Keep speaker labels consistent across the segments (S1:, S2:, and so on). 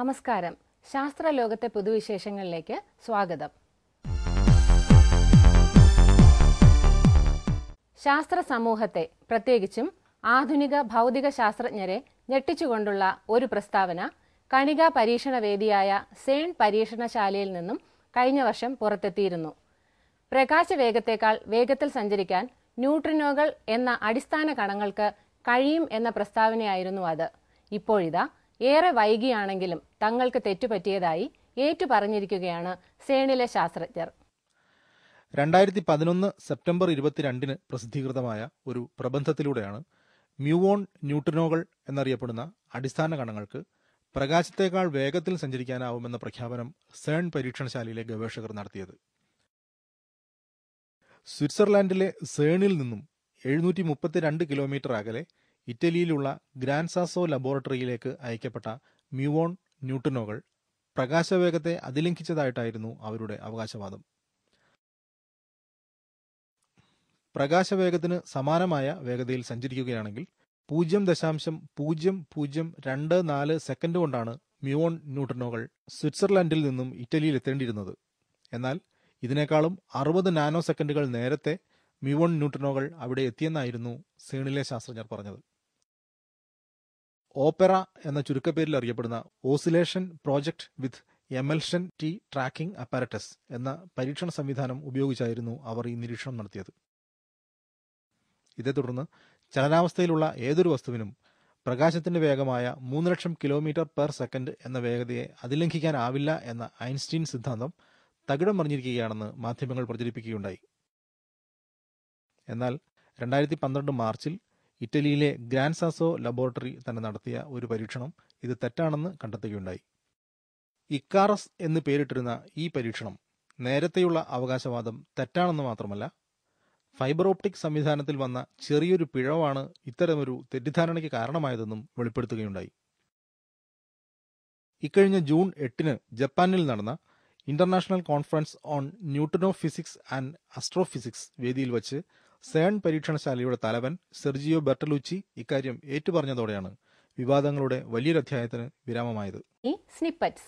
S1: നമസ്കാരം ശാസ്ത്രലോകത്തെ പുതുവിശേഷങ്ങളിലേക്ക് സ്വാഗതം ശാസ്ത്ര സമൂഹത്തെ പ്രത്യേകിച്ചും ആധുനിക ഭൗതിക ശാസ്ത്രജ്ഞരെ ഞെട്ടിച്ചുകൊണ്ടുള്ള ഒരു പ്രസ്താവന കണിക പരീക്ഷണ വേദിയായ സേൺ പരീക്ഷണശാലയിൽ നിന്നും കഴിഞ്ഞ വർഷം പുറത്തെത്തിയിരുന്നു പ്രകാശവേഗത്തേക്കാൾ വേഗത്തിൽ സഞ്ചരിക്കാൻ ന്യൂട്രിനോകൾ എന്ന അടിസ്ഥാന കണങ്ങൾക്ക് കഴിയും എന്ന പ്രസ്താവനയായിരുന്നു അത് ഇപ്പോഴിതാ ഏറെ വൈകിയാണെങ്കിലും തങ്ങൾക്ക് തെറ്റുപറ്റിയതായി ഏറ്റുപറഞ്ഞിരിക്കുകയാണ് സേണിലെ ശാസ്ത്രജ്ഞർ
S2: രണ്ടായിരത്തി പതിനൊന്ന് സെപ്റ്റംബർ ഇരുപത്തിരണ്ടിന് പ്രസിദ്ധീകൃതമായ ഒരു പ്രബന്ധത്തിലൂടെയാണ് മ്യൂവോൺ ന്യൂട്രിനോകൾ എന്നറിയപ്പെടുന്ന അടിസ്ഥാന കണങ്ങൾക്ക് പ്രകാശത്തേക്കാൾ വേഗത്തിൽ സഞ്ചരിക്കാനാവുമെന്ന പ്രഖ്യാപനം സേൺ പരീക്ഷണശാലയിലെ ഗവേഷകർ നടത്തിയത് സ്വിറ്റ്സർലാൻഡിലെ സേണിൽ നിന്നും എഴുന്നൂറ്റി മുപ്പത്തിരണ്ട് കിലോമീറ്റർ അകലെ ഇറ്റലിയിലുള്ള ഗ്രാൻസാസോ ലബോറട്ടറിയിലേക്ക് അയക്കപ്പെട്ട മ്യൂവോൺ ന്യൂട്രിനോകൾ പ്രകാശവേഗത്തെ അതിലംഘിച്ചതായിട്ടായിരുന്നു അവരുടെ അവകാശവാദം പ്രകാശവേഗത്തിന് സമാനമായ വേഗതയിൽ സഞ്ചരിക്കുകയാണെങ്കിൽ പൂജ്യം ദശാംശം പൂജ്യം പൂജ്യം രണ്ട് നാല് സെക്കൻഡ് കൊണ്ടാണ് മ്യൂവോൺ ന്യൂട്രിനോകൾ സ്വിറ്റ്സർലൻഡിൽ നിന്നും ഇറ്റലിയിൽ എത്തേണ്ടിയിരുന്നത് എന്നാൽ ഇതിനേക്കാളും അറുപത് നാനോ സെക്കൻഡുകൾ നേരത്തെ മ്യൂവോൺ ന്യൂട്രിനോകൾ അവിടെ എത്തിയെന്നായിരുന്നു സീണിലെ ശാസ്ത്രജ്ഞർ പറഞ്ഞത് ഓപ്പറ എന്ന ചുരുക്കപ്പേരിൽ അറിയപ്പെടുന്ന oscillation project with emulsion T tracking apparatus എന്ന പരീക്ഷണ സംവിധാനം ഉപയോഗിച്ചായിരുന്നു അവർ ഈ നിരീക്ഷണം നടത്തിയത് ഇതേ തുടർന്ന് ചലനാവസ്ഥയിലുള്ള ഏതൊരു വസ്തുവിനും പ്രകാശത്തിന്റെ വേഗമായ മൂന്ന് ലക്ഷം കിലോമീറ്റർ പെർ സെക്കൻഡ് എന്ന വേഗതയെ അതിലംഘിക്കാനാവില്ല എന്ന ഐൻസ്റ്റീൻ സിദ്ധാന്തം തകിടം മറിഞ്ഞിരിക്കുകയാണെന്ന് മാധ്യമങ്ങൾ പ്രചരിപ്പിക്കുകയുണ്ടായി എന്നാൽ രണ്ടായിരത്തി പന്ത്രണ്ട് മാർച്ചിൽ ഇറ്റലിയിലെ ഗ്രാൻസാസോ ലബോറട്ടറി തന്നെ നടത്തിയ ഒരു പരീക്ഷണം ഇത് തെറ്റാണെന്ന് കണ്ടെത്തുകയുണ്ടായി ഇക്കാറസ് എന്ന് പേരിട്ടിരുന്ന ഈ പരീക്ഷണം നേരത്തെയുള്ള അവകാശവാദം തെറ്റാണെന്ന് മാത്രമല്ല ഫൈബർ ഓപ്റ്റിക് സംവിധാനത്തിൽ വന്ന ചെറിയൊരു പിഴവാണ് ഇത്തരമൊരു തെറ്റിദ്ധാരണയ്ക്ക് കാരണമായതെന്നും വെളിപ്പെടുത്തുകയുണ്ടായി ഇക്കഴിഞ്ഞ ജൂൺ എട്ടിന് ജപ്പാനിൽ നടന്ന international conference on neutrino physics and astrophysics വേദിയിൽ വച്ച് സേൺ പരീക്ഷണശാലയുടെ തലവൻ സെർജിയോ ബെർട്ടലൂച്ചി ഇക്കാര്യം ഏറ്റുപറഞ്ഞതോടെയാണ് വിവാദങ്ങളുടെ വലിയൊരധ്യായത്തിന് വിരാമമായത്
S1: ഈ സ്നിപ്പറ്റ്സ്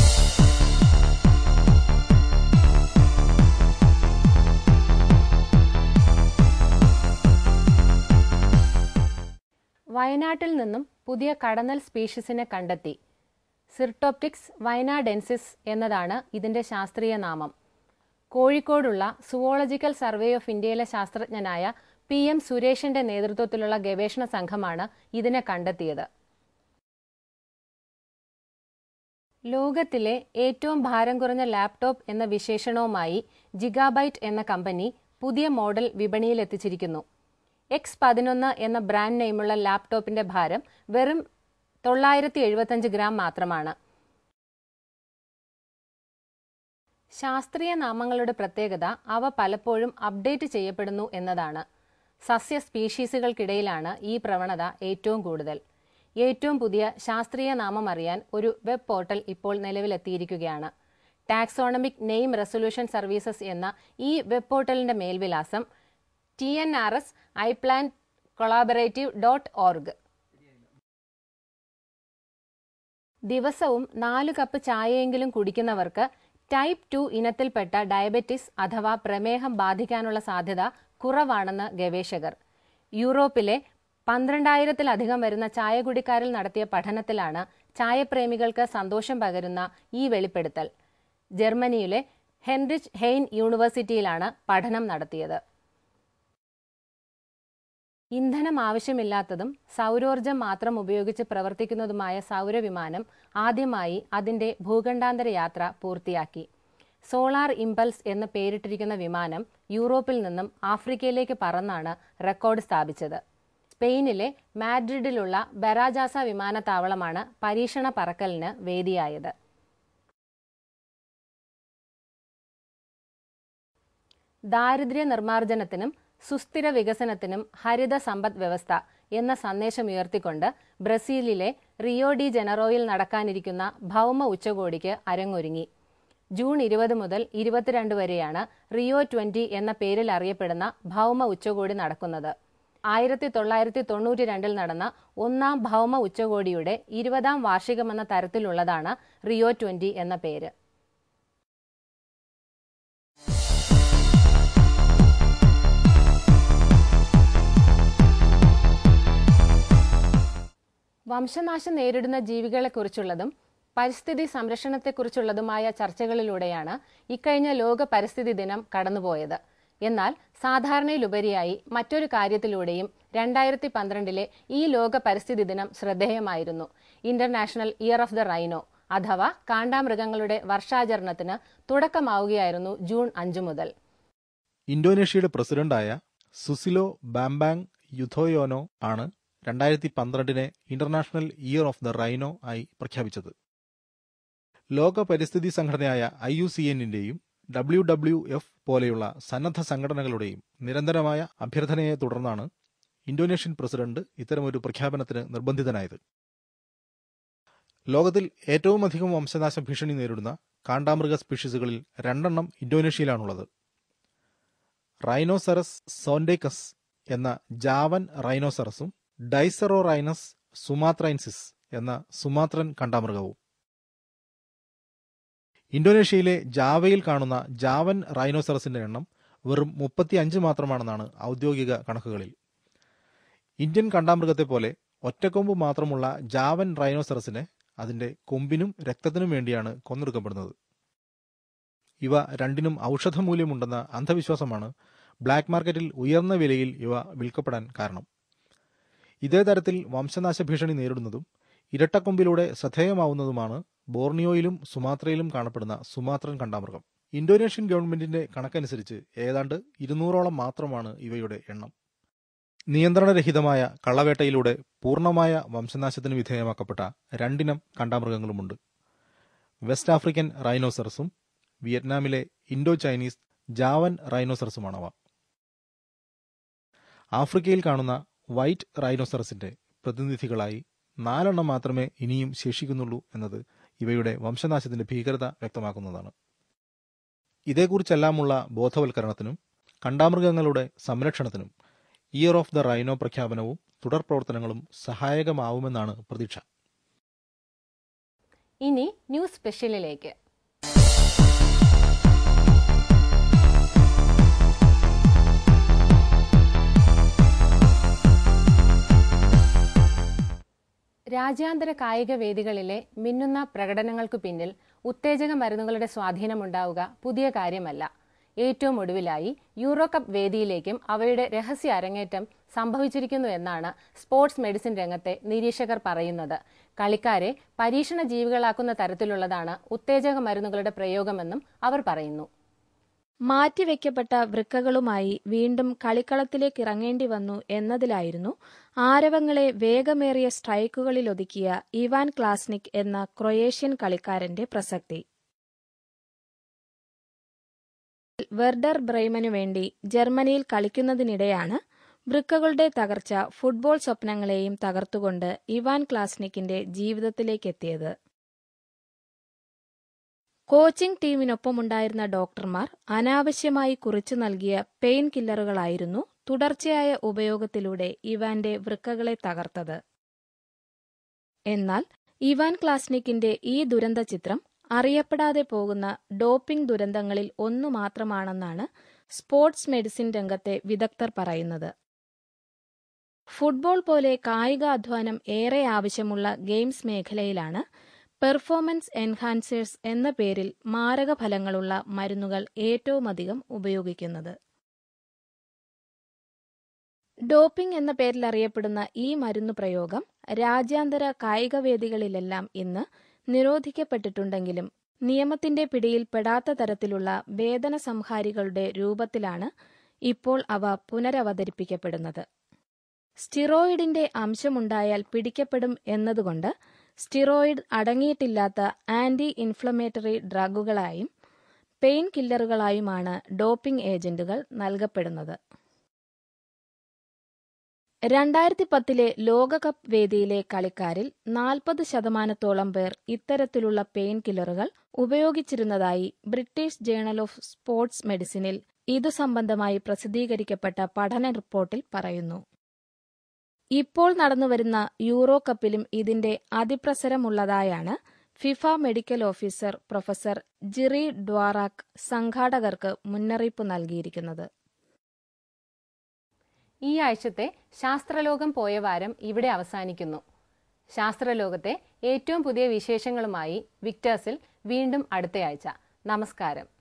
S1: വയനാട്ടിൽ നിന്നും പുതിയ കടന്നൽ സ്പീഷീസിനെ കണ്ടെത്തി സിർട്ടോപ്റ്റിക്സ് വയനാഡെൻസിസ് എന്നതാണ് ഇതിന്റെ ശാസ്ത്രീയ നാമം കോഴിക്കോടുള്ള സുവോളജിക്കൽ സർവേ ഓഫ് ഇന്ത്യയിലെ ശാസ്ത്രജ്ഞനായ പി എം സുരേഷിന്റെ നേതൃത്വത്തിലുള്ള ഗവേഷണ സംഘമാണ് ഇതിനെ കണ്ടെത്തിയത് ലോകത്തിലെ ഏറ്റവും ഭാരം കുറഞ്ഞ ലാപ്ടോപ്പ് എന്ന വിശേഷണവുമായി ജിഗാബൈറ്റ് എന്ന കമ്പനി പുതിയ മോഡൽ വിപണിയിൽ എത്തിച്ചിരിക്കുന്നു എക്സ് പതിനൊന്ന് എന്ന ബ്രാൻഡ് നെയിമുള്ള ലാപ്ടോപ്പിന്റെ ഭാരം വെറും തൊള്ളായിരത്തി എഴുപത്തഞ്ച് ഗ്രാം മാത്രമാണ് ശാസ്ത്രീയ നാമങ്ങളുടെ പ്രത്യേകത അവ പലപ്പോഴും അപ്ഡേറ്റ് ചെയ്യപ്പെടുന്നു എന്നതാണ് സസ്യ സ്പീഷീസുകൾക്കിടയിലാണ് ഈ പ്രവണത ഏറ്റവും കൂടുതൽ ഏറ്റവും പുതിയ ശാസ്ത്രീയ നാമം അറിയാൻ ഒരു വെബ് പോർട്ടൽ ഇപ്പോൾ നിലവിലെത്തിയിരിക്കുകയാണ് ടാക്സോണമിക് നെയിം റെസൊല്യൂഷൻ സർവീസസ് എന്ന ഈ വെബ് പോർട്ടലിന്റെ മേൽവിലാസം T N R S I plan collaborative dot org ദിവസവും നാല് കപ്പ് ചായയെങ്കിലും കുടിക്കുന്നവർക്ക് ടൈപ്പ് ടു ഇനത്തിൽപ്പെട്ട ഡയബറ്റിസ് അഥവാ പ്രമേഹം ബാധിക്കാനുള്ള സാധ്യത കുറവാണെന്ന് ഗവേഷകർ യൂറോപ്പിലെ പന്ത്രണ്ടായിരത്തിലധികം വരുന്ന ചായകുടിക്കാരിൽ നടത്തിയ പഠനത്തിലാണ് ചായപ്രേമികൾക്ക് സന്തോഷം പകരുന്ന ഈ വെളിപ്പെടുത്തൽ ജർമ്മനിയിലെ ഹെൻറിച്ച് ഹെയ്ൻ യൂണിവേഴ്സിറ്റിയിലാണ് പഠനം നടത്തിയത് ഇന്ധനം ആവശ്യമില്ലാത്തതും സൗരോർജം മാത്രം ഉപയോഗിച്ച് പ്രവർത്തിക്കുന്നതുമായ സൗരവിമാനം ആദ്യമായി അതിന്റെ ഭൂഖണ്ഡാന്തര യാത്ര പൂർത്തിയാക്കി സോളാർ ഇമ്പൾസ് എന്ന് പേരിട്ടിരിക്കുന്ന വിമാനം യൂറോപ്പിൽ നിന്നും ആഫ്രിക്കയിലേക്ക് പറന്നാണ് റെക്കോർഡ് സ്ഥാപിച്ചത് സ്പെയിനിലെ മാഡ്രിഡിലുള്ള ബെറാജാസ വിമാനത്താവളമാണ് പരീക്ഷണ പറക്കലിന് വേദിയായത് ദാരിദ്ര്യ നിർമ്മാർജ്ജനത്തിനും സുസ്ഥിര വികസനത്തിനും ഹരിത സമ്പദ് വ്യവസ്ഥ എന്ന സന്ദേശം ഉയർത്തിക്കൊണ്ട് ബ്രസീലിലെ റിയോ ഡി ജനറോയിൽ നടക്കാനിരിക്കുന്ന ഭൗമ ഉച്ചകോടിക്ക് അരങ്ങൊരുങ്ങി ജൂൺ ഇരുപത് മുതൽ ഇരുപത്തിരണ്ട് വരെയാണ് റിയോ ട്വന്റി എന്ന പേരിൽ അറിയപ്പെടുന്ന ഭൗമ ഉച്ചകോടി നടക്കുന്നത് ആയിരത്തി തൊള്ളായിരത്തി തൊണ്ണൂറ്റി രണ്ടിൽ നടന്ന ഒന്നാം ഭൗമ ഉച്ചകോടിയുടെ ഇരുപതാം വാർഷികമെന്ന തരത്തിലുള്ളതാണ് റിയോ ട്വന്റി എന്ന പേര് വംശനാശം നേരിടുന്ന ജീവികളെക്കുറിച്ചുള്ളതും പരിസ്ഥിതി സംരക്ഷണത്തെക്കുറിച്ചുള്ളതുമായ ചർച്ചകളിലൂടെയാണ് ഇക്കഴിഞ്ഞ ലോക പരിസ്ഥിതി ദിനം കടന്നുപോയത് എന്നാൽ സാധാരണയിലുപരിയായി മറ്റൊരു കാര്യത്തിലൂടെയും രണ്ടായിരത്തി പന്ത്രണ്ടിലെ ഈ ലോക പരിസ്ഥിതി ദിനം ശ്രദ്ധേയമായിരുന്നു international year of the rhino അഥവാ കാണ്ടാമൃഗങ്ങളുടെ വർഷാചരണത്തിന് തുടക്കമാവുകയായിരുന്നു ജൂൺ അഞ്ചു മുതൽ
S2: ഇന്തോനേഷ്യയുടെ പ്രസിഡന്റായ സുസിലോ ബാംബാങ് യുധോയോനോ ആണ് രണ്ടായിരത്തി പന്ത്രണ്ടിനെ international year of the rhino ആയി പ്രഖ്യാപിച്ചത് ലോക പരിസ്ഥിതി സംഘടനയായ ഐ യു സി എന്നിന്റെയും ഡബ്ല്യു ഡബ്ല്യു എഫ് പോലെയുള്ള സന്നദ്ധ സംഘടനകളുടെയും നിരന്തരമായ അഭ്യർത്ഥനയെ തുടർന്നാണ് ഇന്തോനേഷ്യൻ പ്രസിഡന്റ് ഇത്തരമൊരു പ്രഖ്യാപനത്തിന് നിർബന്ധിതനായത് ലോകത്തിൽ ഏറ്റവും അധികം വംശനാശ ഭീഷണി നേരിടുന്ന കാണ്ടാമൃഗ സ്പീഷീസുകളിൽ രണ്ടെണ്ണം ഇന്തോനേഷ്യയിലാണുള്ളത് റൈനോസറസ് സോൻഡേക്കസ് എന്ന ജാവൻ റൈനോസറസും ഡൈസറോ റൈനസ് സുമാത്രൈൻസിസ് എന്ന സുമാത്രൻ കണ്ടാമൃഗവും ഇന്തോനേഷ്യയിലെ ജാവയിൽ കാണുന്ന ജാവൻ റൈനോസറസിന്റെ എണ്ണം വെറും മുപ്പത്തിയഞ്ച് മാത്രമാണെന്നാണ് ഔദ്യോഗിക കണക്കുകളിൽ ഇന്ത്യൻ കണ്ടാമൃഗത്തെ പോലെ ഒറ്റക്കൊമ്പ് മാത്രമുള്ള ജാവൻ റൈനോസറസിനെ അതിന്റെ കൊമ്പിനും രക്തത്തിനും വേണ്ടിയാണ് കൊന്നെടുക്കപ്പെടുന്നത് ഇവ രണ്ടിനും ഔഷധമൂല്യമുണ്ടെന്ന അന്ധവിശ്വാസമാണ് ബ്ലാക്ക് മാർക്കറ്റിൽ ഉയർന്ന വിലയിൽ ഇവ വിൽക്കപ്പെടാൻ കാരണം ഇതേ തരത്തിൽ വംശനാശ ഭീഷണി നേരിടുന്നതും ഇരട്ടക്കൊമ്പിലൂടെ ശ്രദ്ധേയമാവുന്നതുമാണ് ബോർണിയോയിലും സുമാത്രയിലും കാണപ്പെടുന്ന സുമാത്രൻ കണ്ടാമൃഗം ഇന്തോനേഷ്യൻ ഗവൺമെന്റിന്റെ കണക്കനുസരിച്ച് ഏതാണ്ട് ഇരുന്നൂറോളം മാത്രമാണ് ഇവയുടെ എണ്ണം നിയന്ത്രണരഹിതമായ കള്ളവേട്ടയിലൂടെ പൂർണ്ണമായ വംശനാശത്തിന് വിധേയമാക്കപ്പെട്ട രണ്ടിനം കണ്ടാമൃഗങ്ങളുമുണ്ട് വെസ്റ്റ് ആഫ്രിക്കൻ റൈനോസറസും വിയറ്റ്നാമിലെ ഇൻഡോ ചൈനീസ് ജാവൻ റൈനോസറസുമാണവ ആഫ്രിക്കയിൽ കാണുന്ന വൈറ്റ് റൈനോസറസിന്റെ പ്രതിനിധികളായി നാലെണ്ണം മാത്രമേ ഇനിയും ശേഷിക്കുന്നുള്ളൂ എന്നത് ഇവയുടെ വംശനാശത്തിന്റെ ഭീകരത വ്യക്തമാക്കുന്നതാണ് ഇതേക്കുറിച്ചെല്ലാമുള്ള ബോധവൽക്കരണത്തിനും കണ്ടാമൃഗങ്ങളുടെ സംരക്ഷണത്തിനും ഇയർ ഓഫ് ദ റൈനോ പ്രഖ്യാപനവും തുടർ പ്രവർത്തനങ്ങളും സഹായകമാവുമെന്നാണ് പ്രതീക്ഷ
S1: ഇനി ന്യൂസ് സ്പെഷ്യലിലേക്ക് രാജ്യാന്തര കായിക വേദികളിലെ മിന്നുന്ന പ്രകടനങ്ങൾക്കു പിന്നിൽ ഉത്തേജക മരുന്നുകളുടെ സ്വാധീനമുണ്ടാവുക പുതിയ കാര്യമല്ല ഏറ്റവും ഒടുവിലായി യൂറോ കപ്പ് വേദിയിലേക്കും അവയുടെ രഹസ്യ അരങ്ങേറ്റം സംഭവിച്ചിരിക്കുന്നു എന്നാണ് സ്പോർട്സ് മെഡിസിൻ രംഗത്തെ നിരീക്ഷകർ പറയുന്നത് കളിക്കാരെ പരീക്ഷണ ജീവികളാക്കുന്ന തരത്തിലുള്ളതാണ് ഉത്തേജക മരുന്നുകളുടെ പ്രയോഗമെന്നും അവർ പറയുന്നു
S3: മാറ്റിവെക്കപ്പെട്ട വൃക്കകളുമായി വീണ്ടും കളിക്കളത്തിലേക്ക് ഇറങ്ങേണ്ടി വന്നു എന്നതിലായിരുന്നു ആരവങ്ങളെ വേഗമേറിയ സ്ട്രൈക്കുകളിലൊതുക്കിയ ഇവാൻ ക്ലാസ്നിക് എന്ന ക്രൊയേഷ്യൻ കളിക്കാരന്റെ പ്രസക്തി വെർഡർ ബ്രൈമനു വേണ്ടി ജർമ്മനിയിൽ കളിക്കുന്നതിനിടെയാണ് വൃക്കകളുടെ തകർച്ച ഫുട്ബോൾ സ്വപ്നങ്ങളെയും തകർത്തുകൊണ്ട് ഇവാൻ ക്ലാസ്നിക്കിന്റെ ജീവിതത്തിലേക്കെത്തിയത് കോച്ചിംഗ് ടീമിനൊപ്പമുണ്ടായിരുന്ന ഡോക്ടർമാർ അനാവശ്യമായി കുറിച്ചു നൽകിയ പെയിൻ കില്ലറുകളായിരുന്നു തുടർച്ചയായ ഉപയോഗത്തിലൂടെ ഇവാന്റെ വൃക്കകളെ തകർത്തത് എന്നാൽ ഇവാൻ ക്ലാസ്നിക്കിന്റെ ഈ ദുരന്ത ചിത്രം അറിയപ്പെടാതെ പോകുന്ന ഡോപ്പിംഗ് ദുരന്തങ്ങളിൽ ഒന്നു മാത്രമാണെന്നാണ് സ്പോർട്സ് മെഡിസിൻ രംഗത്തെ വിദഗ്ധർ പറയുന്നത് ഫുട്ബോൾ പോലെ കായികാധ്വാനം ഏറെ ആവശ്യമുള്ള ഗെയിംസ് മേഖലയിലാണ് പെർഫോമൻസ് എൻഹാൻസേഴ്സ് എന്ന പേരിൽ മാരക ഫലങ്ങളുള്ള മരുന്നുകൾ ഏറ്റവുമധികം ഉപയോഗിക്കുന്നത് ഡോപ്പിംഗ് എന്ന പേരിൽ അറിയപ്പെടുന്ന ഈ മരുന്നു പ്രയോഗം രാജ്യാന്തര കായികവേദികളിലെല്ലാം ഇന്ന് നിരോധിക്കപ്പെട്ടിട്ടുണ്ടെങ്കിലും നിയമത്തിന്റെ പിടിയിൽ പെടാത്ത തരത്തിലുള്ള വേദന സംഹാരികളുടെ രൂപത്തിലാണ് ഇപ്പോൾ അവ പുനരവതരിപ്പിക്കപ്പെടുന്നത് സ്റ്റിറോയിഡിന്റെ അംശമുണ്ടായാൽ പിടിക്കപ്പെടും എന്നതുകൊണ്ട് സ്റ്റിറോയിഡ് അടങ്ങിയിട്ടില്ലാത്ത ആന്റി ഇൻഫ്ലമേറ്ററി ഡ്രഗുകളായും പെയിൻ കില്ലറുകളായുമാണ് ഡോപ്പിംഗ് ഏജന്റുകൾ നൽകപ്പെടുന്നത് രണ്ടായിരത്തി പത്തിലെ ലോകകപ്പ് വേദിയിലെ കളിക്കാരിൽ നാൽപ്പത് ശതമാനത്തോളം പേർ ഇത്തരത്തിലുള്ള പെയിൻ കില്ലറുകൾ ഉപയോഗിച്ചിരുന്നതായി ബ്രിട്ടീഷ് ജേണൽ ഓഫ് സ്പോർട്സ് മെഡിസിനിൽ ഇതു സംബന്ധമായി പ്രസിദ്ധീകരിക്കപ്പെട്ട പഠന റിപ്പോർട്ടിൽ പറയുന്നു ഇപ്പോൾ നടന്നുവരുന്ന യൂറോ കപ്പിലും ഇതിന്റെ അതിപ്രസരമുള്ളതായാണ് FIFA medical officer professor Jiri Dvorak സംഘാടകർക്ക് മുന്നറിയിപ്പ് നൽകിയിരിക്കുന്നത്
S1: ഈ ആഴ്ചത്തെ ശാസ്ത്രലോകം പോയ വാരം ഇവിടെ അവസാനിക്കുന്നു ശാസ്ത്രലോകത്തെ ഏറ്റവും പുതിയ വിശേഷങ്ങളുമായി വിക്ടേഴ്സിൽ വീണ്ടും അടുത്തയാഴ്ച നമസ്കാരം